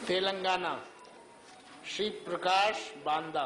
Telangana Shri Prakash Banda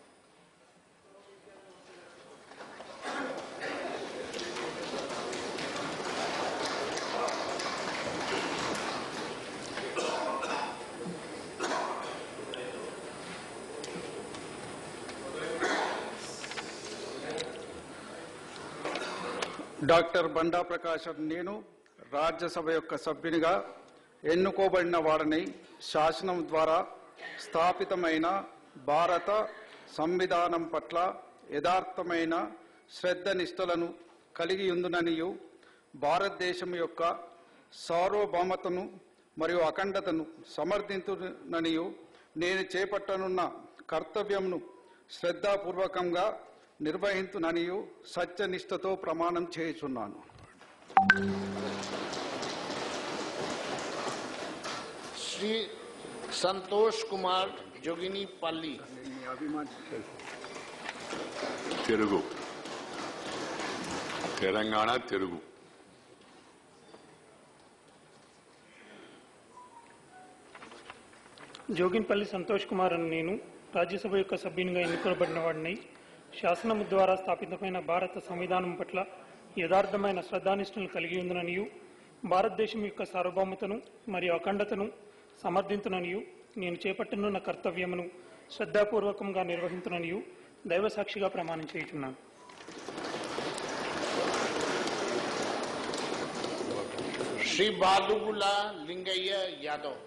doctor Banda Prakasam నేను రాజ్యసభ యొక్క సభ్యునిగా ఎన్నుకోబడిన వాడని శాసనం ద్వారా స్థాపితమైన భారత సంవిధానం పట్ల యథార్థమైన శ్రద్ధ నిష్టలను కలిగి ఉందుననియు భారతదేశం యొక్క సార్వభౌమతను మరియు అఖండతను సమర్థించుననియు నేను చేపట్టనున్న కర్తవ్యంను శ్రద్ధాపూర్వకంగా నిర్వహించుననియు సత్యనిష్టతో ప్రమాణం చేయుచున్నాను श्री संतोष कुमार जोगिनी पल्ली తెలుగు తెలంగాణ తెలుగు జోగిన్పల్లి సంతోష్ కుమార్ అని నేను రాజ్యసభ యొక్క సభ్యునిగా ఎన్నుకోబడిన వాడిని శాసనము ద్వారా స్థాపితమైన భారత సంవిధానం పట్ల యథార్థమైన శ్రద్ధానిష్టలను కలిగి ఉందననియు భారతదేశం యొక్క సార్వభౌమతను మరియు అఖండతను సమర్థించుననియు నేను చేపట్టనున్న కర్తవ్యమును శ్రద్ధాపూర్వకంగా నిర్వహించుననియు దైవసాక్షిగా ప్రమాణం చేయుచున్నాను श्री बालुगुला लिंगయ్య यादव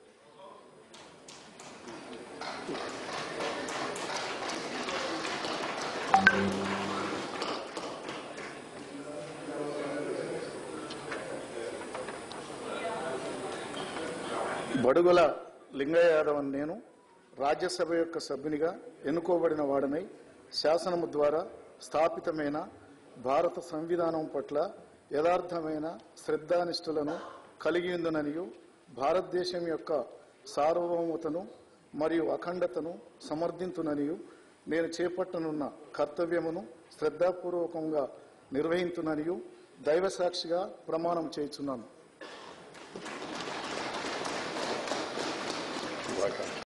బడుగుల లింగయ్య యాదవ్ అని నేను రాజ్యసభ యొక్క సభ్యునిగా ఎన్నుకోబడిన వాడనై శాసనము ద్వారా స్థాపితమైన భారత సంవిధానం పట్ల యథార్థమైన శ్రద్ధానిష్టలను కలిగి ఉందననియు భారతదేశం యొక్క సార్వభౌమతను మరియు అఖండతను సమర్థించుననియు నేను చేపట్టనున్న కర్తవ్యమును శ్రద్ధాపూర్వకంగా నిర్వహించుననియు దైవసాక్షిగా ప్రమాణం చేయుచున్నాను